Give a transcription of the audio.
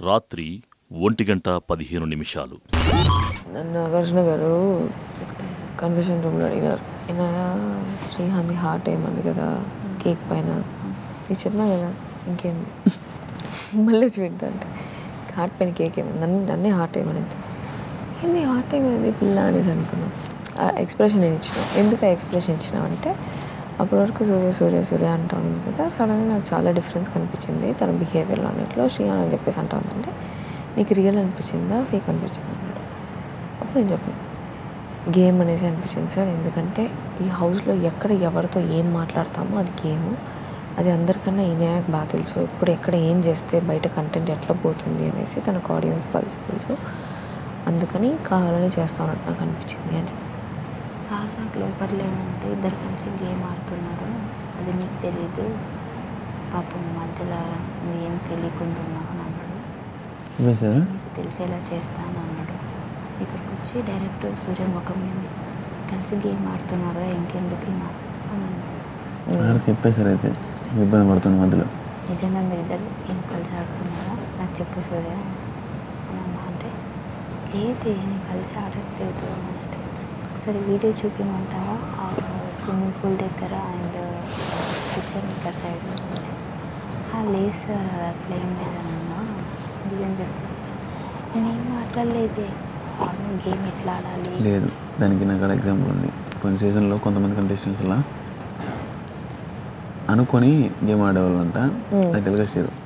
రాత్రి ఒంటి గంట పదిహేను నిమిషాలు నన్ను నాగార్జున గారు కన్వెన్షన్ రూమ్లో అడిగినారు ఈయన శ్రీహాంది హార్ట్ ఏమంది కదా కేక్ పైన నీకు చెప్పినా కదా ఇంకేంది మళ్ళీ వచ్చి వింటా అంటే హార్ట్ పైన కేక్ ఏమైంది నన్ను నన్నే హార్ట్ ఏమనింది ఏంది హార్ట్ ఏమైంది పిల్ల అనేసి అనుకున్నాను ఆ ఎక్స్ప్రెషన్ నేను ఇచ్చిన ఎందుకు ఆ ఎక్స్ప్రెషన్ ఇచ్చినావంటే అప్పటి వరకు సూర్య సూర్య సూర్య అంటా ఉంది కదా సడన్గా నాకు చాలా డిఫరెన్స్ కనిపించింది తన బిహేవియర్లో అన్నిట్లో శ్రీహాన్ అని చెప్పేసి అంటా ఉందంటే నీకు రియల్ అనిపించిందా ఫేక్ అనిపించిందా అన్నాడు అప్పుడు నేను చెప్పాను గేమ్ అనేసి అనిపించింది సార్ ఎందుకంటే ఈ హౌస్లో ఎక్కడ ఎవరితో ఏం మాట్లాడతామో అది గేమ్ అది అందరికన్నా ఈనాయకు బాగా తెలుసు ఇప్పుడు ఎక్కడ ఏం చేస్తే బయట కంటెంట్ ఎట్లా పోతుంది అనేసి తనకు ఆడియన్స్ పల్స్ తెలుసు అందుకని కావాలని చేస్తా ఉన్నట్టు నాకు అనిపించింది అని సార్ నాకు లోపల ఏమంటే ఇద్దరు కలిసి గేమ్ ఆడుతున్నారు అది నీకు తెలీదు పాపం మధ్యలో నువ్వు ఏం తెలియకుండా ఉన్నావు అని అన్నాడు వేసారా నీకు తెలిసేలా చేస్తాను అన్నాడు ఇక్కడికి వచ్చి డైరెక్ట్ సూర్య ముఖం మీద కలిసి గేమ్ ఆడుతున్నారా ఇంకెందుకు ఇలా అని అన్నాడు ఆడ చెప్పేశారు అయితే ఇబ్బంది పడుతున్న మధ్యలో నిజంగా మీరు ఇద్దరు ఏం కలిసి ఆడుతున్నారా నాకు చెప్పు సూర్య అని అన్నా అంటే లేదు నేను కలిసి ఆడట్లేదు అని అంటే ఒకసారి వీడియో చూపించమంటావా ఆ స్విమ్మింగ్ పూల్ దగ్గర అండ్ కిచెన్ ఇక్కడ సైడ్ అంటే "ఆ, లేదు సార్ అట్లా ఏం లేదని అన్నా నిజం చెప్పు నేనేం మాట్లాడలేదే గేమ్ ఎట్లా ఆడాలి లేదు దానికి నాకు అక్కడ ఎగ్జాంపుల్ ఉంది కొన్ని సీజన్లో కొంతమంది కంటెస్టెంట్స్ అలా అనుకొని గేమ్ ఆడేవాళ్ళు అంట అది టెలికాస్ట్ చేయదు